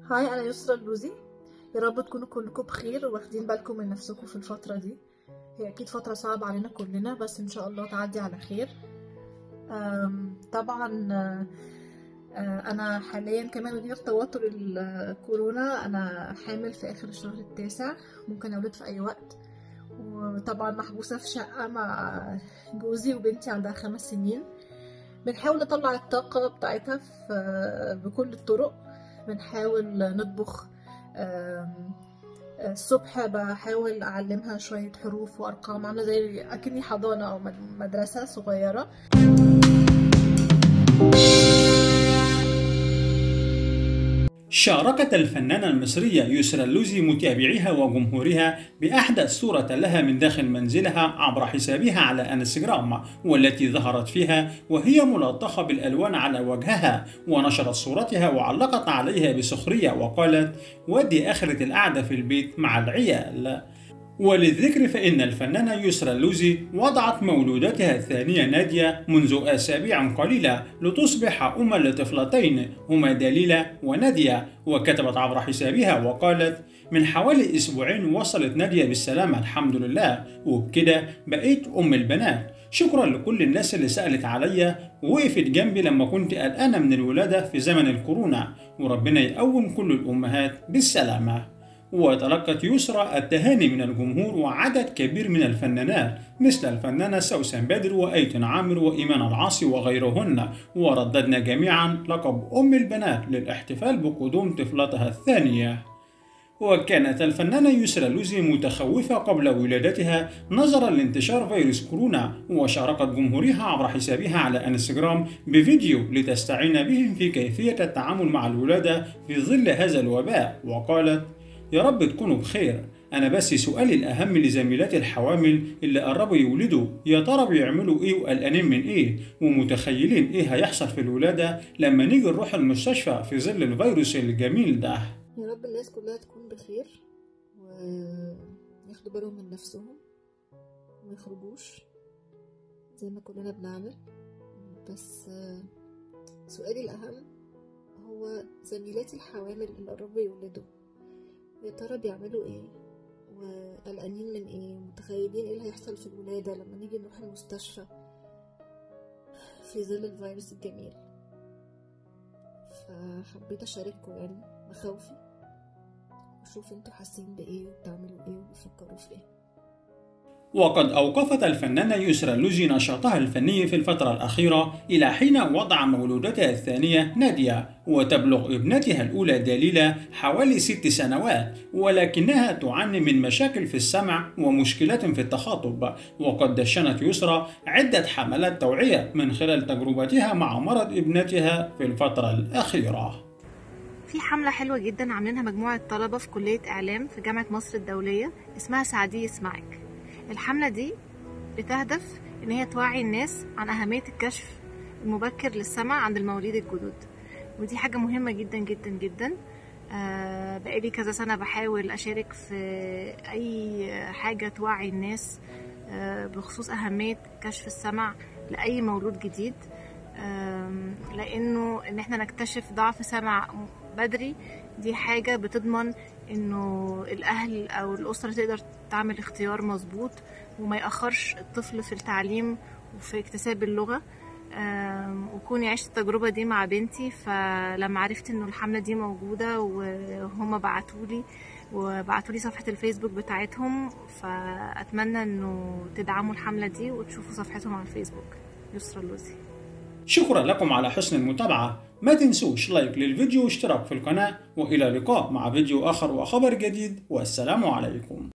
هاي انا يسرا اللوزي يا رب تكونوا كلكم بخير واخدين بالكم من نفسكم في الفترة دي هي اكيد فترة صعبة علينا كلنا بس ان شاء الله تعدي على خير أم، طبعا آه، آه، انا حاليا كمان غير توتر الكورونا انا حامل في اخر الشهر التاسع ممكن اولد في اي وقت وطبعا محبوسة في شقة مع جوزي وبنتي عندها خمس سنين بنحاول نطلع الطاقة بتاعتها في بكل الطرق بنحاول نطبخ آم، الصبح بحاول أعلمها شوية حروف وأرقام عاملة زي أكني حضانة أو مد- مدرسة صغيرة شاركت الفنانة المصرية يسرا اللوزي متابعيها وجمهورها بأحدث صورة لها من داخل منزلها عبر حسابها على انستغرام والتي ظهرت فيها وهي ملطخة بالألوان على وجهها ونشرت صورتها وعلقت عليها بسخرية وقالت ودي آخرة القعدة في البيت مع العيال وللذكر فإن الفنانة يسرا اللوزي وضعت مولودتها الثانية نادية منذ أسابيع قليلة لتصبح أما لطفلتين هما دليلة ونادية وكتبت عبر حسابها وقالت من حوالي أسبوعين وصلت نادية بالسلامة الحمد لله وبكده بقيت أم البنات شكرا لكل الناس اللي سألت عليا ووقفت جنبي لما كنت قلقانة من الولادة في زمن الكورونا وربنا يقوم كل الأمهات بالسلامة وتلقت يسرى التهاني من الجمهور وعدد كبير من الفنانات مثل الفنانة سوسن بدر وأيتن عامر وإيمان العاصي وغيرهن ورددنا جميعا لقب أم البنات للاحتفال بقدوم طفلتها الثانية وكانت الفنانة يسرا لوزي متخوفة قبل ولادتها نظرا لانتشار فيروس كورونا وشاركت جمهورها عبر حسابها على انستغرام بفيديو لتستعين بهم في كيفية التعامل مع الولادة في ظل هذا الوباء وقالت يا رب تكونوا بخير أنا بس سؤالي الأهم لزميلاتي الحوامل اللي قربوا يولدوا يا ترى بيعملوا إيه وقلقانين من إيه ومتخيلين إيه هيحصل في الولادة لما نيجي نروح المستشفى في ظل الفيروس الجميل ده يا رب الناس كلها تكون بخير وياخدوا بالهم من نفسهم وما يخرجوش زي ما كلنا بنعمل بس آه، سؤالي الأهم هو زميلاتي الحوامل اللي قربوا يولدوا يا ترى بيعملوا ايه وقلقانين من ايه متخيلين ايه اللي هيحصل في الولادة لما نيجي نروح المستشفى في ظل الفيروس الجميل فحبيت اشارككم يعني مخاوفي وشوف انتوا حاسين بايه وبتعملوا ايه وبتفكروا في ايه وقد أوقفت الفنانة يسرا اللوزي نشاطها الفني في الفترة الأخيرة إلى حين وضع مولودتها الثانية نادية وتبلغ ابنتها الأولى دليلة حوالي ست سنوات ولكنها تعاني من مشاكل في السمع ومشكلات في التخاطب وقد دشنت يسرا عدة حملات توعية من خلال تجربتها مع مرض ابنتها في الفترة الأخيرة في حملة حلوة جدا عاملينها مجموعة طلبة في كلية إعلام في جامعة مصر الدولية اسمها سعدي يسمعك الحملة دي بتهدف إن هي توعي الناس عن أهمية الكشف المبكر للسمع عند المواليد الجدد ودي حاجة مهمة جدا جدا جدا آه بقالي كذا سنة بحاول أشارك في أي حاجة توعي الناس آه بخصوص أهمية كشف السمع لأي مولود جديد آم، لانه ان احنا نكتشف ضعف سمع بدري دي حاجه بتضمن انه الاهل او الاسره تقدر تعمل اختيار مظبوط وما ياخرش الطفل في التعليم وفي اكتساب اللغه آم، وكوني عشت التجربه دي مع بنتي فلما عرفت انه الحمله دي موجوده وهم بعتولي وبعتولي صفحه الفيسبوك بتاعتهم فاتمنى انه تدعموا الحمله دي وتشوفوا صفحتهم على الفيسبوك يسرا اللوزي شكرا لكم على حسن المتابعة ما تنسوش لايك للفيديو واشتراك في القناة وإلى اللقاء مع فيديو آخر وخبر جديد والسلام عليكم